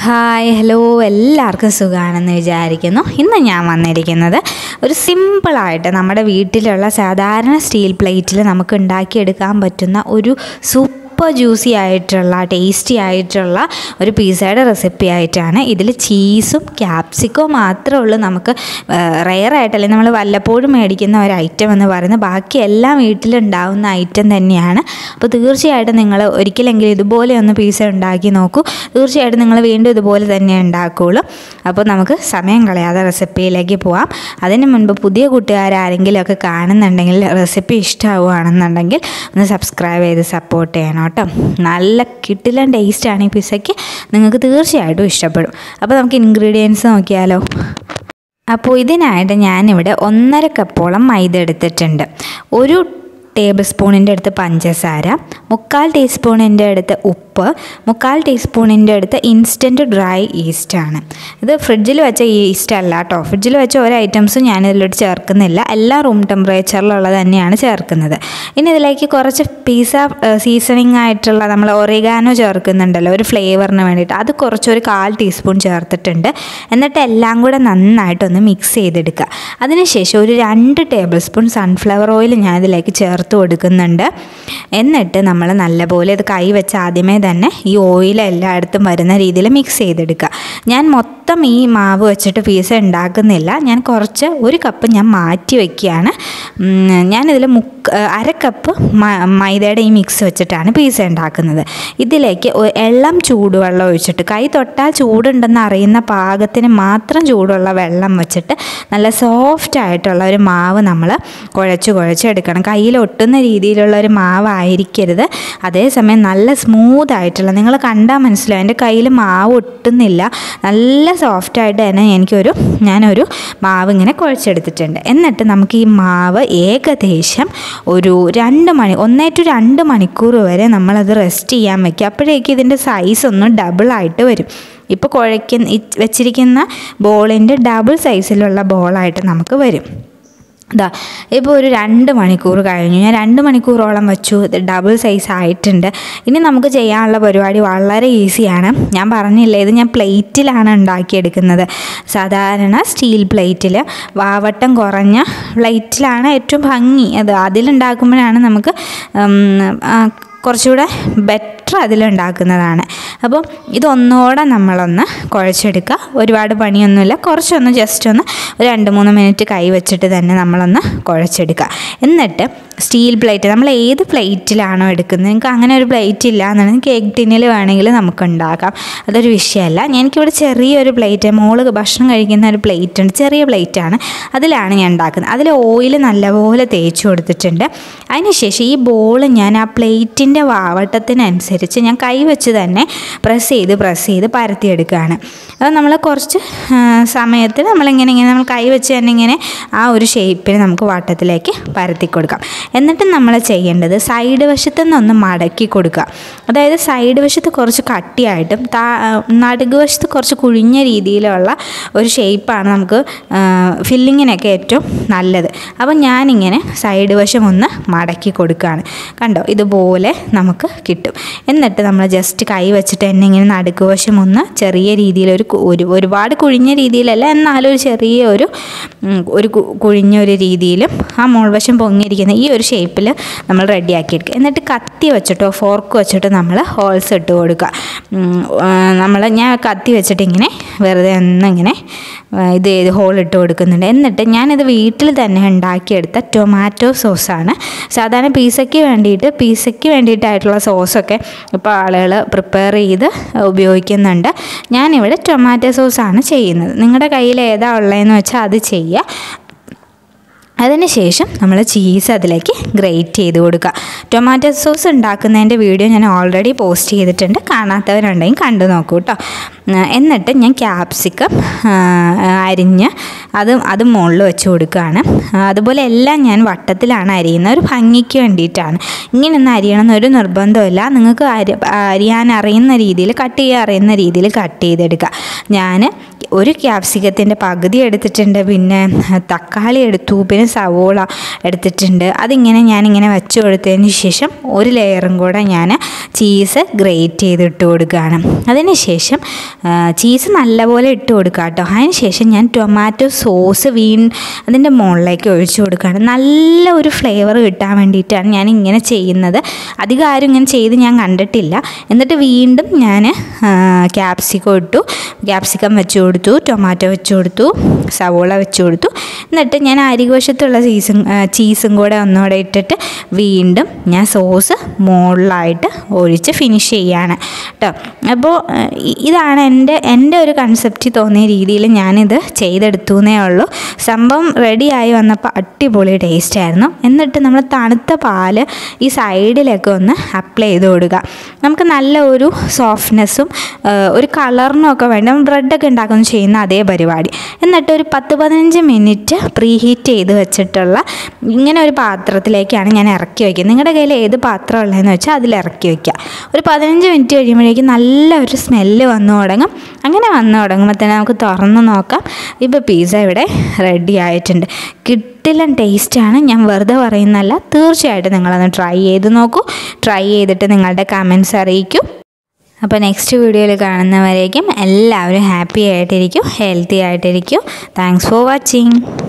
hi hello എല്ലാവർക്കും സുഖമാണെന്ന് വിചാരിക്കുന്നു ഇന്ന് ഞാൻ വന്നിരിക്കുന്നത് ഒരു സിമ്പിളായിട്ട് നമ്മുടെ വീട്ടിലുള്ള സാധാരണ സ്റ്റീൽ പ്ലേറ്റിൽ നമുക്ക് ഉണ്ടാക്കിയെടുക്കാൻ പറ്റുന്ന ഒരു സൂപ്പർ ജ്യൂസി ആയിട്ടുള്ള ടേസ്റ്റി ആയിട്ടുള്ള ഒരു പിസ്സയുടെ റെസിപ്പി ആയിട്ടാണ് ഇതിൽ ചീസും ക്യാപ്സിക്കവും മാത്രമേ ഉള്ളൂ നമുക്ക് റെയർ ആയിട്ടല്ലേ നമ്മൾ വല്ലപ്പോഴും മേടിക്കുന്ന ഒരു ഐറ്റം എന്ന് പറയുന്നത് ബാക്കി എല്ലാം വീട്ടിലുണ്ടാവുന്ന ഐറ്റം തന്നെയാണ് അപ്പോൾ തീർച്ചയായിട്ടും നിങ്ങൾ ഒരിക്കലെങ്കിലും ഇതുപോലെ ഒന്ന് പിസ്സ ഉണ്ടാക്കി നോക്കൂ തീർച്ചയായിട്ടും നിങ്ങൾ വീണ്ടും ഇതുപോലെ തന്നെ ഉണ്ടാക്കുകയുള്ളൂ അപ്പോൾ നമുക്ക് സമയം കളയാതെ റെസിപ്പിയിലേക്ക് പോവാം അതിന് മുൻപ് പുതിയ കൂട്ടുകാരാരെങ്കിലും ഒക്കെ കാണുന്നുണ്ടെങ്കിൽ റെസിപ്പി ഇഷ്ടമാവുകയാണെന്നുണ്ടെങ്കിൽ ഒന്ന് സബ്സ്ക്രൈബ് ചെയ്ത് സപ്പോർട്ട് ചെയ്യണം കേട്ടോ നല്ല കിട്ടിലൻ ടേസ്റ്റാണ് ഈ പിസ്സയ്ക്ക് നിങ്ങൾക്ക് തീർച്ചയായിട്ടും ഇഷ്ടപ്പെടും അപ്പോൾ നമുക്ക് ഇൻഗ്രീഡിയൻസ് നോക്കിയാലോ അപ്പോൾ ഇതിനായിട്ട് ഞാനിവിടെ ഒന്നര കപ്പോളം മൈദ എടുത്തിട്ടുണ്ട് ഒരു ടേബിൾ സ്പൂണിൻ്റെ അടുത്ത് പഞ്ചസാര മുക്കാൽ ടീസ്പൂണിൻ്റെ അടുത്ത് ഉപ്പ് മുക്കാൽ ടീസ്പൂണിൻ്റെ അടുത്ത് ഇൻസ്റ്റൻറ്റ് ഡ്രൈ ഈസ്റ്റാണ് ഇത് ഫ്രിഡ്ജിൽ വെച്ച ഈസ്റ്റ് അല്ല കേട്ടോ ഫ്രിഡ്ജിൽ വെച്ച ഒരു ഐറ്റംസും ഞാൻ ഇതിലോട്ട് ചേർക്കുന്നില്ല എല്ലാം റൂം ടെമ്പറേച്ചറിലുള്ളത് തന്നെയാണ് ചേർക്കുന്നത് ഇനി ഇതിലേക്ക് കുറച്ച് പിസ്സ സീസണിങ് ആയിട്ടുള്ള നമ്മൾ ഒറിഗാനോ ചേർക്കുന്നുണ്ടല്ലോ ഒരു ഫ്ലേവറിന് വേണ്ടിയിട്ട് അത് കുറച്ചൊരു കാൽ ടീസ്പൂൺ ചേർത്തിട്ടുണ്ട് എന്നിട്ട് എല്ലാം കൂടെ നന്നായിട്ടൊന്ന് മിക്സ് ചെയ്തെടുക്കുക അതിനുശേഷം ഒരു രണ്ട് ടേബിൾ സ്പൂൺ സൺഫ്ലവർ ഓയിൽ ഞാൻ ഇതിലേക്ക് ചേർത്ത് കൊടുക്കുന്നുണ്ട് എന്നിട്ട് നമ്മൾ നല്ലപോലെ ഇത് കൈ വെച്ച് ആദ്യമേ തന്നെ ഈ ഓയിൽ എല്ലായിടത്തും വരുന്ന രീതിയിൽ മിക്സ് ചെയ്തെടുക്കുക ഞാൻ മൊത്തം ഈ മാവ് വെച്ചിട്ട് പീസ ഉണ്ടാക്കുന്നില്ല ഞാൻ കുറച്ച് ഒരു കപ്പ് ഞാൻ മാറ്റി വയ്ക്കുകയാണ് ഞാനിതിൽ മുക്ക് അര കപ്പ് മൈദയുടെ ഈ മിക്സ് വെച്ചിട്ടാണ് പീസ ഉണ്ടാക്കുന്നത് ഇതിലേക്ക് എള്ളം ചൂടുവെള്ളം ഒഴിച്ചിട്ട് കൈ തൊട്ടാൽ ചൂടുണ്ടെന്ന് അറിയുന്ന പാകത്തിന് മാത്രം ചൂടുള്ള വെള്ളം വെച്ചിട്ട് നല്ല സോഫ്റ്റ് ആയിട്ടുള്ള ഒരു മാവ് നമ്മൾ കുഴച്ച് കുഴച്ചെടുക്കണം കയ്യിൽ ഒട്ടുന്ന രീതിയിലുള്ള ഒരു മാവായിരിക്കരുത് അതേസമയം നല്ല സ്മൂത്ത് ആയിട്ടുള്ള നിങ്ങൾ കണ്ടാൽ മനസ്സിലാവും എൻ്റെ കയ്യിൽ മാവ് ഒട്ടുന്നില്ല നല്ല സോഫ്റ്റായിട്ട് തന്നെ എനിക്കൊരു ഞാനൊരു മാവ് ഇങ്ങനെ കുഴച്ചെടുത്തിട്ടുണ്ട് എന്നിട്ട് നമുക്ക് ഈ മാവ് ഏകദേശം ഒരു രണ്ട് മണി ഒന്നേ ടു രണ്ട് മണിക്കൂർ വരെ നമ്മളത് റെസ്റ്റ് ചെയ്യാൻ വയ്ക്കുക അപ്പോഴേക്കും ഇതിൻ്റെ സൈസ് ഒന്ന് ഡബിളായിട്ട് വരും ഇപ്പോൾ കുഴയ്ക്കുന്ന വെച്ചിരിക്കുന്ന ബോളിൻ്റെ ഡബിൾ സൈസിലുള്ള ബോളായിട്ട് നമുക്ക് വരും ഇതാ ഇപ്പോൾ ഒരു രണ്ട് മണിക്കൂർ കഴിഞ്ഞു ഞാൻ രണ്ട് മണിക്കൂറോളം വെച്ചു ഇത് ഡബിൾ സൈസ് ആയിട്ടുണ്ട് ഇനി നമുക്ക് ചെയ്യാനുള്ള പരിപാടി വളരെ ഈസിയാണ് ഞാൻ പറഞ്ഞില്ലേ ഇത് ഞാൻ പ്ലേറ്റിലാണ് ഉണ്ടാക്കിയെടുക്കുന്നത് സാധാരണ സ്റ്റീൽ പ്ലേറ്റിൽ വാവട്ടം കുറഞ്ഞ പ്ലേറ്റിലാണ് ഏറ്റവും ഭംഗി അത് അതിലുണ്ടാക്കുമ്പോഴാണ് നമുക്ക് കുറച്ചുകൂടെ ബെറ്റർ അതിലുണ്ടാക്കുന്നതാണ് അപ്പോൾ ഇതൊന്നുകൂടെ നമ്മളൊന്ന് കുഴച്ചെടുക്കുക ഒരുപാട് പണിയൊന്നുമില്ല കുറച്ചൊന്ന് ജസ്റ്റ് ഒന്ന് ഒരു രണ്ട് മൂന്ന് മിനിറ്റ് കൈ വെച്ചിട്ട് തന്നെ നമ്മളൊന്ന് കുഴച്ചെടുക്കുക എന്നിട്ട് സ്റ്റീൽ പ്ലേറ്റ് നമ്മൾ ഏത് പ്ലേറ്റിലാണോ എടുക്കുന്നത് നിങ്ങൾക്ക് അങ്ങനെ ഒരു പ്ലേറ്റ് ഇല്ല എന്നുണ്ടെങ്കിൽ കേക്ക് ടിന്നിൽ വേണമെങ്കിൽ നമുക്ക് ഉണ്ടാക്കാം അതൊരു വിഷയമല്ല എനിക്കിവിടെ ചെറിയൊരു പ്ലേറ്റ് മോള് ഭക്ഷണം കഴിക്കുന്ന ഒരു പ്ലേറ്റ് ഉണ്ട് ചെറിയ പ്ലേറ്റാണ് അതിലാണ് ഞാൻ ഉണ്ടാക്കുന്നത് അതിൽ ഓയിൽ നല്ലപോലെ തേച്ച് കൊടുത്തിട്ടുണ്ട് അതിനുശേഷം ഈ ബോൾ ഞാൻ ആ പ്ലേറ്റിൻ്റെ വാവട്ടത്തിനനുസരിച്ച് ഞാൻ കൈ വെച്ച് തന്നെ പ്രസ് ചെയ്ത് പ്രസ് ചെയ്ത് പരത്തിയെടുക്കുകയാണ് അത് നമ്മൾ കുറച്ച് സമയത്തിൽ നമ്മളിങ്ങനെ ഇങ്ങനെ നമ്മൾ കൈ വെച്ച് തന്നെ ഇങ്ങനെ ആ ഒരു ഷേപ്പിൽ നമുക്ക് വട്ടത്തിലേക്ക് പരത്തി കൊടുക്കാം എന്നിട്ട് നമ്മൾ ചെയ്യേണ്ടത് സൈഡ് വശത്തു നിന്നൊന്ന് മടക്കി കൊടുക്കുക അതായത് സൈഡ് വശത്ത് കുറച്ച് കട്ടിയായിട്ടും താ നടുക്ക് വശത്ത് കുറച്ച് കുഴിഞ്ഞ രീതിയിലുള്ള ഒരു ഷേപ്പാണ് നമുക്ക് ഫില്ലിങ്ങിനൊക്കെ ഏറ്റവും നല്ലത് അപ്പം ഞാനിങ്ങനെ സൈഡ് വശം ഒന്ന് മടക്കി കൊടുക്കുകയാണ് കണ്ടോ ഇതുപോലെ നമുക്ക് കിട്ടും എന്നിട്ട് നമ്മൾ ജസ്റ്റ് കൈ വെച്ചിട്ട് തന്നെ ഇങ്ങനെ നടുക്ക് വശം ഒന്ന് ചെറിയ രീതിയിലൊരു ഒരു ഒരുപാട് കുഴിഞ്ഞ രീതിയിലല്ല എന്നാലും ഒരു ചെറിയ ഒരു ഒരു കുഴിഞ്ഞ ഒരു രീതിയിലും ആ മോൾവശം പൊങ്ങിയിരിക്കുന്ന ഈ ഒരു ഷേപ്പിൽ നമ്മൾ റെഡിയാക്കി എടുക്കുക എന്നിട്ട് കത്തി വെച്ചിട്ടോ ഫോർക്ക് വെച്ചിട്ടോ നമ്മൾ ഹോൾസ് ഇട്ട് കൊടുക്കുക നമ്മൾ ഞാൻ കത്തി വെച്ചിട്ട് ഇങ്ങനെ വെറുതെ ഒന്നിങ്ങനെ ഇത് ചെയ്ത് ഹോൾ ഇട്ട് കൊടുക്കുന്നുണ്ട് എന്നിട്ട് ഞാനിത് വീട്ടിൽ തന്നെ ഉണ്ടാക്കിയെടുത്ത ടൊമാറ്റോ സോസാണ് സാധാരണ പീസയ്ക്ക് വേണ്ടിയിട്ട് പീസയ്ക്ക് വേണ്ടിയിട്ടായിട്ടുള്ള സോസൊക്കെ ഇപ്പോൾ ആളുകൾ പ്രിപ്പയർ ചെയ്ത് ഉപയോഗിക്കുന്നുണ്ട് ഞാനിവിടെ ടൊമാറ്റോ സോസാണ് ചെയ്യുന്നത് നിങ്ങളുടെ കയ്യിൽ ഏതാ ഉള്ളതെന്ന് വെച്ചാൽ അത് ചെയ്യുക അതിനുശേഷം നമ്മൾ ചീസ് അതിലേക്ക് ഗ്രേറ്റ് ചെയ്ത് കൊടുക്കുക ടൊമാറ്റോ സോസ് ഉണ്ടാക്കുന്നതിൻ്റെ വീഡിയോ ഞാൻ ഓൾറെഡി പോസ്റ്റ് ചെയ്തിട്ടുണ്ട് കാണാത്തവരുണ്ടെങ്കിൽ കണ്ടു നോക്കൂ കേട്ടോ എന്നിട്ട് ഞാൻ ക്യാപ്സിക്കം അരിഞ്ഞ് അത് അത് മുകളിൽ വെച്ച് കൊടുക്കുകയാണ് അതുപോലെ എല്ലാം ഞാൻ വട്ടത്തിലാണ് അരിയുന്നത് ഒരു ഭംഗിക്ക് വേണ്ടിയിട്ടാണ് ഇങ്ങനെയൊന്നും അരിയണമെന്നൊരു നിർബന്ധമില്ല നിങ്ങൾക്ക് അരി അരിയാൻ അറിയുന്ന രീതിയിൽ കട്ട് ചെയ്യാൻ അറിയുന്ന രീതിയിൽ കട്ട് ചെയ്തെടുക്കുക ഞാൻ ഒരു ക്യാപ്സിക്കത്തിൻ്റെ പകുതി എടുത്തിട്ടുണ്ട് പിന്നെ തക്കാളി എടുത്തു പിന്നെ സവോള എടുത്തിട്ടുണ്ട് അതിങ്ങനെ ഞാനിങ്ങനെ വെച്ച് കൊടുത്തതിന് ശേഷം ഒരു ലെയറും കൂടെ ഞാൻ ചീസ് ഗ്രേറ്റ് ചെയ്തിട്ട് കൊടുക്കുകയാണ് അതിന് ശേഷം ചീസ് നല്ലപോലെ ഇട്ട് കൊടുക്കുക കേട്ടോ അതിന് ശേഷം ഞാൻ ടൊമാറ്റോ സോസ് വീൺ അതിൻ്റെ മുകളിലേക്ക് ഒഴിച്ചു കൊടുക്കുകയാണ് നല്ല ഒരു ഫ്ലേവർ കിട്ടാൻ വേണ്ടിയിട്ടാണ് ഞാൻ ഇങ്ങനെ ചെയ്യുന്നത് അധികം ആരും ഇങ്ങനെ ചെയ്ത് ഞാൻ കണ്ടിട്ടില്ല എന്നിട്ട് വീണ്ടും ഞാൻ ക്യാപ്സിക്കം ഇട്ടു ക്യാപ്സിക്കം വെച്ച് കൊടുത്തു ടൊമാറ്റോ വെച്ച് കൊടുത്തു സവോള വെച്ച് കൊടുത്തു എന്നിട്ട് ഞാൻ അരിവശത്തുള്ള ചീസും ചീസും കൂടെ ഒന്നുകൂടെ ഇട്ടിട്ട് വീണ്ടും ഞാൻ സോസ് മുകളിലായിട്ട് ഒഴിച്ച് ഫിനിഷ് ചെയ്യാണ് കേട്ടോ അപ്പോൾ ഇതാണ് എൻ്റെ എൻ്റെ ഒരു കൺസെപ്റ്റ് തോന്നിയ രീതിയിൽ ഞാനിത് ചെയ്തെടുത്തു എന്നേ ഉള്ളൂ സംഭവം റെഡിയായി വന്നപ്പോൾ അടിപൊളി ടേസ്റ്റ് ആയിരുന്നു എന്നിട്ട് നമ്മൾ തണുത്ത പാല് ഈ സൈഡിലൊക്കെ ഒന്ന് അപ്ലൈ ചെയ്ത് കൊടുക്കുക നമുക്ക് നല്ല ഒരു സോഫ്റ്റ്നെസ്സും ഒരു കളറിനും ഒക്കെ വേണ്ടി നമ്മൾ ബ്രെഡൊക്കെ ഉണ്ടാക്കുന്ന ചെയ്യുന്ന അതേ പരിപാടി എന്നിട്ട് ഒരു പത്ത് പതിനഞ്ച് മിനിറ്റ് പ്രീ ഹീറ്റ് ചെയ്ത് വെച്ചിട്ടുള്ള ഇങ്ങനെ ഒരു പാത്രത്തിലേക്കാണ് ഞാൻ ഇറക്കി വയ്ക്കുന്നത് നിങ്ങളുടെ കയ്യിൽ ഏത് പാത്രം ഉള്ളതെന്ന് വെച്ചാൽ അതിൽ ഇറക്കി വയ്ക്കുക ഒരു പതിനഞ്ച് മിനിറ്റ് കഴിയുമ്പോഴേക്കും നല്ല ഒരു സ്മെല്ല് വന്നു തുടങ്ങും അങ്ങനെ വന്നു തുടങ്ങുമ്പോൾ തന്നെ നമുക്ക് തുറന്ന് നോക്കാം ഇപ്പോൾ പിസ്സ ഇവിടെ റെഡി ആയിട്ടുണ്ട് കിട്ടില്ല ടേസ്റ്റാണ് ഞാൻ വെറുതെ പറയുന്നല്ല തീർച്ചയായിട്ടും നിങ്ങളൊന്ന് ട്രൈ ചെയ്ത് നോക്കൂ ട്രൈ ചെയ്തിട്ട് നിങ്ങളുടെ കമൻസ് അറിയിക്കൂ അപ്പോൾ നെക്സ്റ്റ് വീഡിയോയിൽ കാണുന്നവരേക്കും എല്ലാവരും ഹാപ്പി ആയിട്ടിരിക്കും ഹെൽത്തി ആയിട്ടിരിക്കും താങ്ക്സ് ഫോർ വാച്ചിങ്